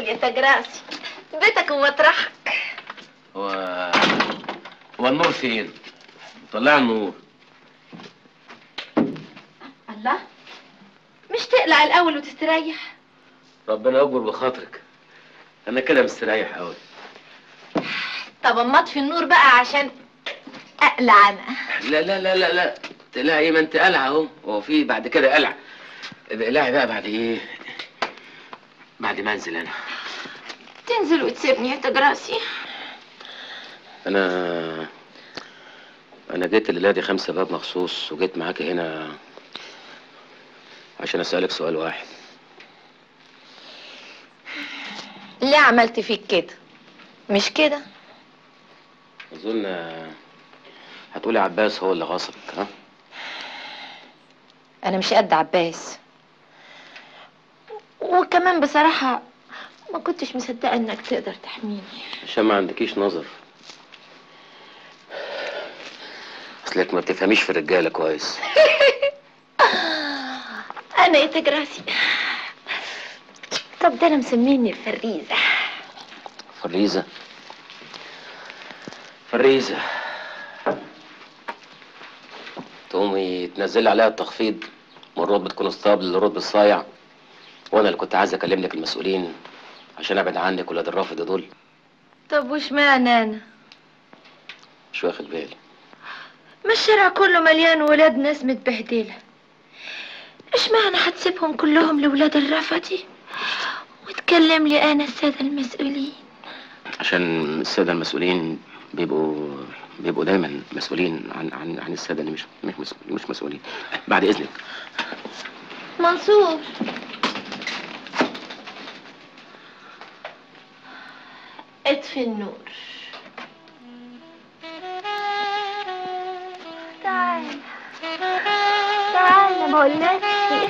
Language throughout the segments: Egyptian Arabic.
يا تجراسي بيتك ومطرحك هو هو النور فين؟ طلع النور الله مش تقلع الاول وتستريح ربنا يكبر بخاطرك انا كده مستريح قوي طب اما اطفي النور بقى عشان اقلع انا لا لا لا لا لا تقلع ايه ما انت قلع اهو هو في بعد كده قلع اقلعي بقى بعد ايه بعد ما انزل انا تنزل وتسيبني يا تجراسي انا انا جيت الليله دي خمسة باب مخصوص وجيت معاكي هنا عشان اسالك سؤال واحد ليه عملت فيك كده مش كده اظن هتقولي عباس هو اللي غصبك ها انا مش قد عباس وكمان بصراحة ما كنتش مصدقة انك تقدر تحميني عشان ما عندكيش نظر اصلك ما بتفهميش في الرجاله كويس انا يا تجراسي طب ده انا مسميني الفريزة فريزه فريزه تقومي تنزلي عليها التخفيض من رتبة كونستابل لرتبة صايع وانا اللي كنت عايز اكلم لك المسؤولين عشان ابعد عنك ولاد الرافض دول طب وش معنى انا مش واخد بالي ما الشارع كله مليان ولاد ناس متبهدلة ايش معنى هتسيبهم كلهم لولاد الرفدي وتكلم لي انا السادة المسؤولين عشان الساده المسؤولين بيبقوا بيبقوا دايما مسؤولين عن عن عن الساده اللي مش مش مسؤول مش مسؤولين بعد اذنك منصور اطفي النور تعال تعال ما قلناش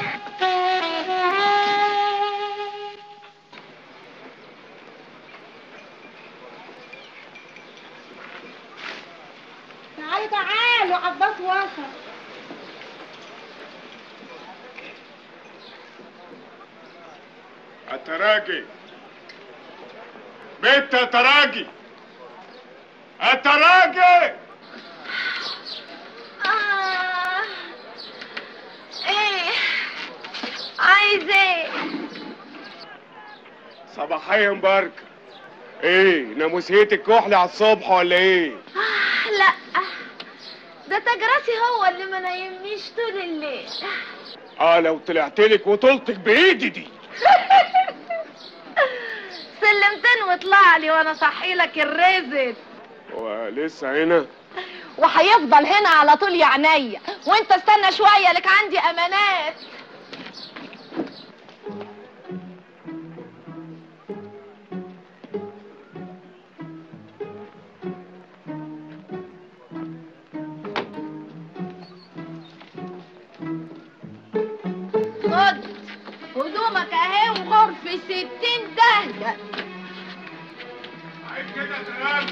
تعالوا تعالوا عباس وصل التراجي بيت التراجي التراجي آه. ايه عايز ايه صباحية مباركة ايه ناموسيتك كحلة على الصبح ولا ايه آه لا ده تجراسي هو اللي ما نايمنيش طول الليل اه لو طلعتلك وطولتك بايدي دي سلمتين واطلع لي وانا صحي لك الرزق ولسه هنا وهيفضل هنا على طول يا عينيا وانت استنى شويه لك عندي امانات خد هدومك اهي وغرفة ستين دهجة عايز كده تراجي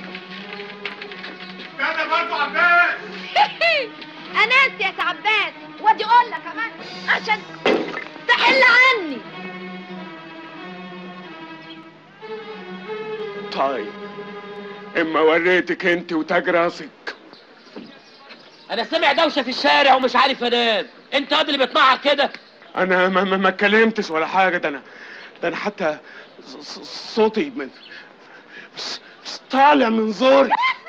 كده برضه عباس انست يا تعبان وادي اقول لك كمان عشان تحل عني طيب اما وريتك انت وتاج راسك انا سامع دوشه في الشارع ومش عارف انام انت قد اللي بتنعر كده انا ما, ما, ما اتكلمتش ولا حاجه ده انا ده انا حتى ص- ص- صوتي من مش مش طالع من زوري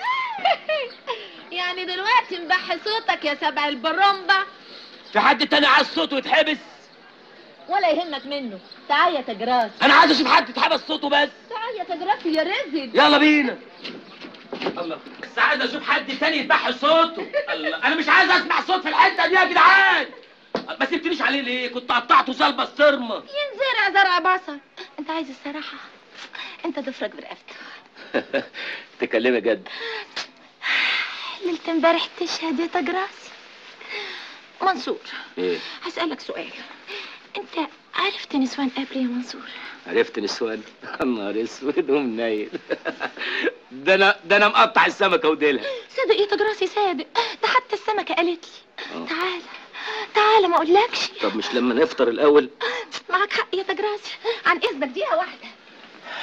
يعني دلوقتي مبحي صوتك يا سبع البرمبة في حد تاني عايز صوته يتحبس ولا يهمك منه تعال يا تجراس انا عايز اشوف حد يتحبس صوته بس تعال يا تجراس يا رزل يلا بينا الله بس عايز اشوف حد تاني يتبح صوته الله انا مش عايز اسمع صوت في الحته دي يا جدعان ما سبتنيش عليه ليه كنت قطعته زي البسطرمه ينزرع زرع بصل انت عايز الصراحة انت ضفرك برقبته تكلمي جد ليلة امبارح تشهد يا تجراس منصور ايه هسألك سؤال انت عرفت نسوان قبل يا منصور عرفت نسوان النهار اسود ومنيل ده انا ده انا مقطع السمكه وديلها صادق يا تجراسي صادق ده حتى السمكة قالت لي آه. تعالى تعالى ما اقولكش طب مش لما نفطر الاول معاك حق يا تجراسي عن اذنك دقيقة واحدة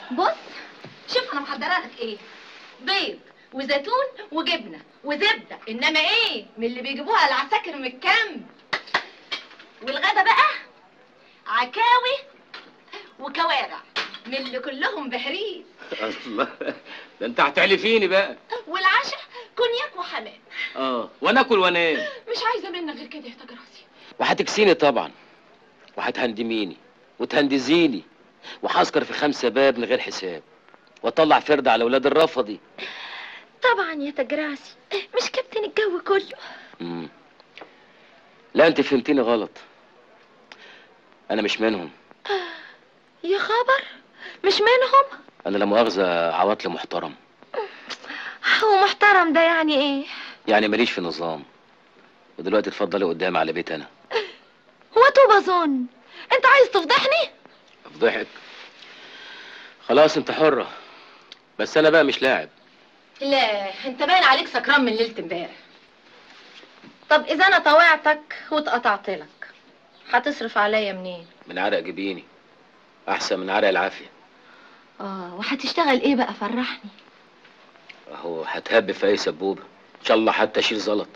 بص شوف انا محضره لك ايه بيض وزيتون وجبنه وزبده انما ايه من اللي بيجيبوها العساكر من الكامب والغدا بقى عكاوي وكوارع من اللي كلهم بهريز الله ده انت هتعلفيني بقى والعشاء كونياك وحمام اه وانا اكل وانام مش عايزه منك غير كده يا تاج راسي وهتكسيني طبعا وهتهندميني وتهندزيني وهسكر في خمسة باب من غير حساب واطلع فرد على ولاد الرفضي طبعا يا تاج راسي مش كابتن الجو كله مم. لا انت فهمتيني غلط انا مش منهم يا خبر مش منهم انا لا مؤاخذه عواطلي محترم هو محترم ده يعني ايه يعني ماليش في نظام ودلوقتي اتفضلي قدامي على بيت انا هو توب اظن انت عايز تفضحني افضحك خلاص انت حره بس انا بقى مش لاعب لا انت باين عليك سكران من ليله امبارح طب اذا انا طوعتك واتقطعت لك هتصرف عليا منين من عرق جبيني احسن من عرق العافيه اه وهتشتغل ايه بقى فرحني اهو هتهب في اي سبوبه ان شاء الله حتى اشيل زلط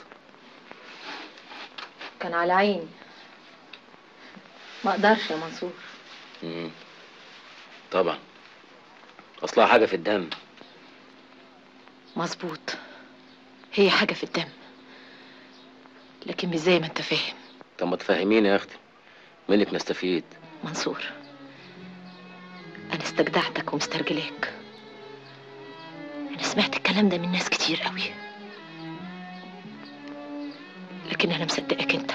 كان على عيني ما اقدرش يا منصور مم. طبعا اصلها حاجه في الدم مظبوط هي حاجه في الدم لكن مش زي ما انت فاهم طب ما تفهميني يا اختي منك نستفيد منصور انا استجدعتك ومسترجلاك انا سمعت الكلام ده من ناس كتير قوي لكن انا مصدقك انت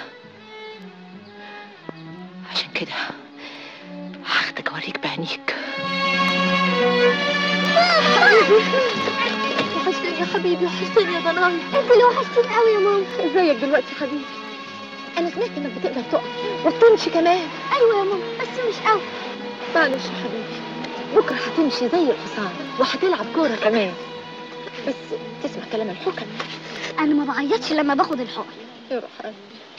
عشان كده هاخدك اوريك بعينيك وحشتني يا حبيبي وحشتني يا ضنايا انت اللي وحشتني قوي يا ماما ازيك دلوقتي يا حبيبي انا سمعت انك بتقدر تقف وتمشي كمان ايوه يا ماما بس مش قوي معلش يا حبيبي بكره هتمشي زي الحصان وهتلعب كوره كمان بس تسمع كلام الحكم انا ما بعيطش لما باخد الحقن يا روح قلبي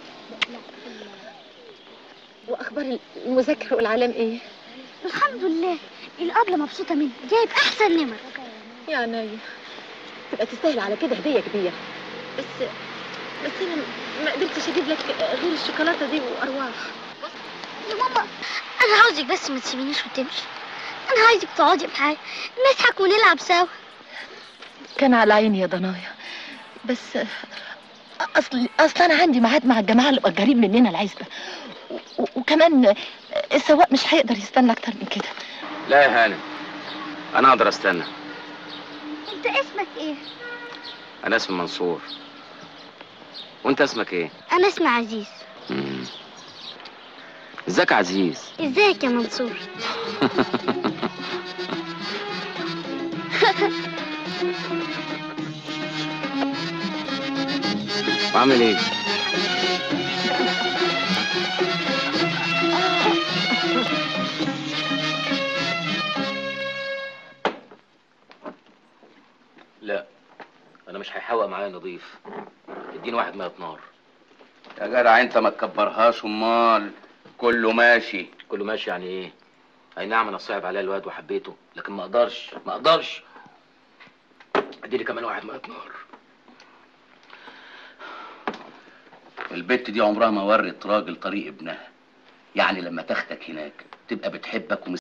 واخبار المذاكره والعلام ايه الحمد لله الابله مبسوطه مني جايب احسن نمر يا عينيا تبقى تستاهل على كده هديه كبيره بس بس انا ما قدرتش اجيب لك غير الشوكولاته دي وارواح يا ماما انا عاوزك بس ما تسيبينيش وتمشي انا عايزك تقعدي معايا نضحك ونلعب سوا كان على عيني يا ضنايا بس اصل اصل انا عندي ميعاد مع الجماعه اللي مأجرين مننا العزبه و- و- وكمان السواق مش هيقدر يستنى اكتر من كده لا يا هانم انا اقدر استنى انت اسمك ايه انا اسمي منصور وانت اسمك ايه انا اسمي عزيز مم. ازيك يا عزيز ازيك يا منصور وعامل ايه لا انا مش هيحوق معايا نضيف اديني واحد ميه نار يا جدع انت ما تكبرهاش امال كله ماشي كله ماشي يعني ايه اي نعم انا صعب عليا الواد وحبيته لكن ما اقدرش ما اقدرش اديني كمان واحد ميه نار البت دي عمرها ما ورت راجل طريق ابنها يعني لما تاخدك هناك تبقى بتحبك